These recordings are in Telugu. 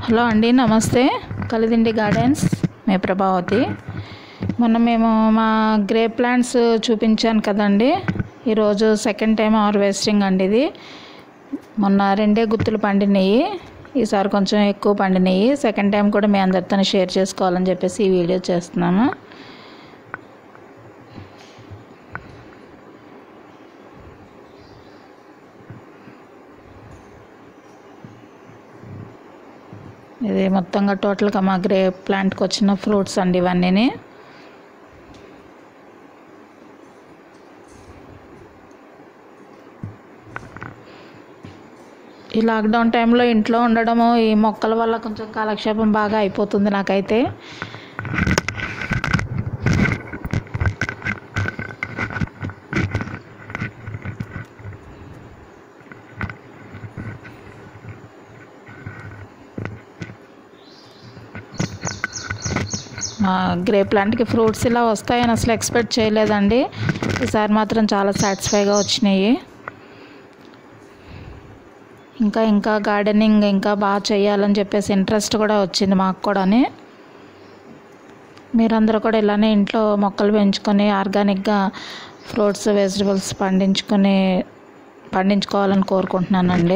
హలో అండి నమస్తే కలిదిండి గార్డెన్స్ మే ప్రభావతి మొన్న మేము మా గ్రే ప్లాంట్స్ చూపించాను కదండి ఈరోజు సెకండ్ టైం హార్వెస్టింగ్ అండి ఇది మొన్న రెండే గుత్తులు పండినాయి ఈసారి కొంచెం ఎక్కువ పండినాయి సెకండ్ టైం కూడా మీ అందరితో షేర్ చేసుకోవాలని చెప్పేసి ఈ వీడియో చేస్తున్నాము ఇది మొత్తంగా టోటల్గా మా గ్రే ప్లాంట్కి వచ్చిన ఫ్రూట్స్ అండి ఇవన్నీ ఈ లాక్డౌన్ టైంలో ఇంట్లో ఉండడము ఈ మొక్కల వల్ల కొంచెం కాలక్షేపం బాగా అయిపోతుంది నాకైతే మా గ్రే ప్లాంట్కి ఫ్రూట్స్ ఇలా వస్తాయని అసలు ఎక్స్పెక్ట్ చేయలేదండి ఈసారి మాత్రం చాలా సాటిస్ఫైగా వచ్చినాయి ఇంకా ఇంకా గార్డెనింగ్ ఇంకా బాగా చేయాలని చెప్పేసి ఇంట్రెస్ట్ కూడా వచ్చింది మాకు కూడాని మీరందరూ కూడా ఇలానే ఇంట్లో మొక్కలు పెంచుకొని ఆర్గానిక్గా ఫ్రూట్స్ వెజిటబుల్స్ పండించుకొని పండించుకోవాలని కోరుకుంటున్నానండి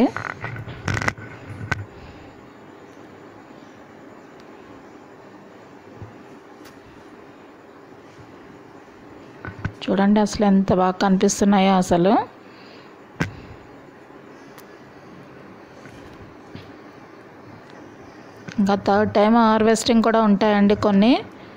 చూడండి అసలు ఎంత బాగా కనిపిస్తున్నాయో అసలు ఇంకా థర్డ్ టైం హార్వెస్టింగ్ కూడా ఉంటాయండి కొన్ని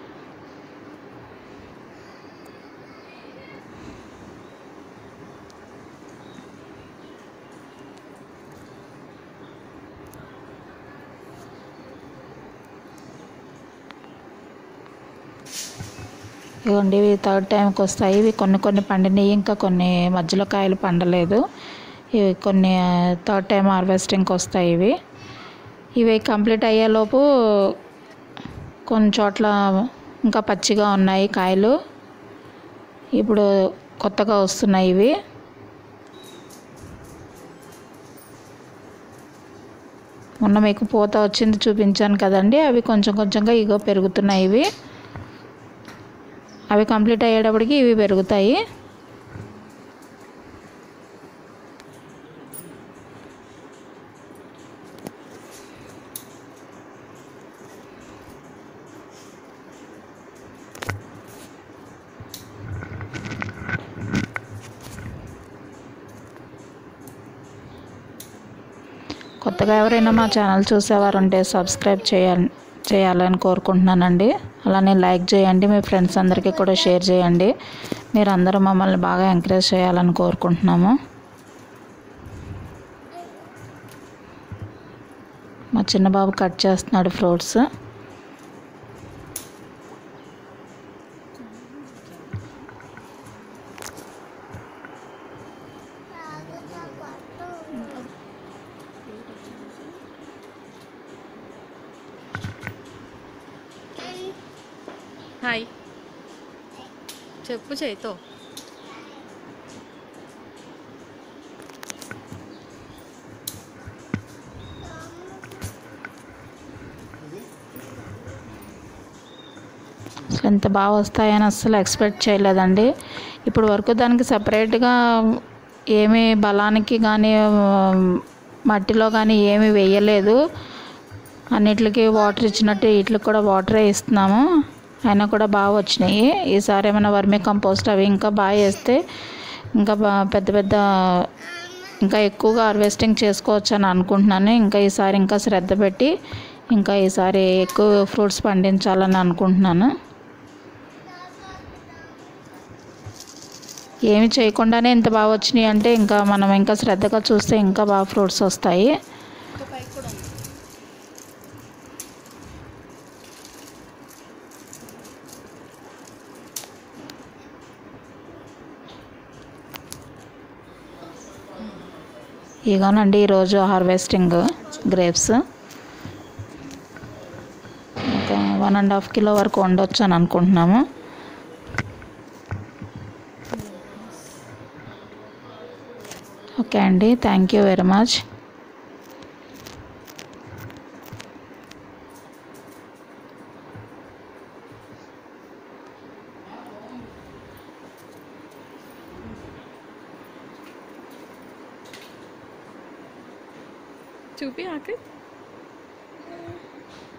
ఇవ్వండి ఇవి థర్డ్ టైంకి వస్తాయి ఇవి కొన్ని కొన్ని పండినాయి ఇంకా కొన్ని మధ్యలో కాయలు పండలేదు ఇవి కొన్ని థర్డ్ టైం హార్వెస్టింగ్కి వస్తాయి ఇవి ఇవి కంప్లీట్ అయ్యేలోపు కొన్ని చోట్ల ఇంకా పచ్చిగా ఉన్నాయి కాయలు ఇప్పుడు కొత్తగా వస్తున్నాయి ఇవి మొన్న మీకు పూత వచ్చింది చూపించాను కదండి అవి కొంచెం కొంచెంగా ఇగో పెరుగుతున్నాయి ఇవి అవి కంప్లీట్ అయ్యేటప్పటికి ఇవి పెరుగుతాయి కొత్తగా ఎవరైనా మా ఛానల్ చూసేవారు ఉంటే సబ్స్క్రైబ్ చేయాలి చేయాలని కోరుకుంటున్నానండి అలానే లైక్ చేయండి మీ ఫ్రెండ్స్ అందరికీ కూడా షేర్ చేయండి మీరు అందరూ మమ్మల్ని బాగా ఎంకరేజ్ చేయాలని కోరుకుంటున్నాము మా చిన్న బాబు కట్ చేస్తున్నాడు ఫ్రూట్స్ హాయ్ చెప్పు చేయితో అసలు ఎంత బాగా వస్తాయని అస్సలు ఎక్స్పెక్ట్ చేయలేదండి ఇప్పుడు వరకు దానికి సపరేట్గా ఏమీ బలానికి కానీ మట్టిలో కానీ ఏమీ వేయలేదు అన్నిటికి వాటర్ ఇచ్చినట్టు వీటికి కూడా వాటరే ఇస్తున్నాము అయినా కూడా బాగా వచ్చినాయి ఈసారి ఏమైనా వర్మీ కంపోస్ట్ అవి ఇంకా బాగా వేస్తే ఇంకా బా పెద్ద పెద్ద ఇంకా ఎక్కువగా హార్వెస్టింగ్ చేసుకోవచ్చు అని అనుకుంటున్నాను ఇంకా ఈసారి ఇంకా శ్రద్ధ పెట్టి ఇంకా ఈసారి ఎక్కువ ఫ్రూట్స్ పండించాలని అనుకుంటున్నాను ఏమి చేయకుండానే ఇంత బాగా వచ్చినాయి అంటే ఇంకా మనం ఇంకా శ్రద్ధగా చూస్తే ఇంకా బాగా ఫ్రూట్స్ వస్తాయి ఇగోనండి ఈరోజు హార్వెస్టింగ్ గ్రేప్స్ ఒక వన్ అండ్ హాఫ్ కిలో వరకు వండొచ్చు అని అనుకుంటున్నాము ఓకే అండి థ్యాంక్ యూ వెరీ మచ్ చూపి ఆకు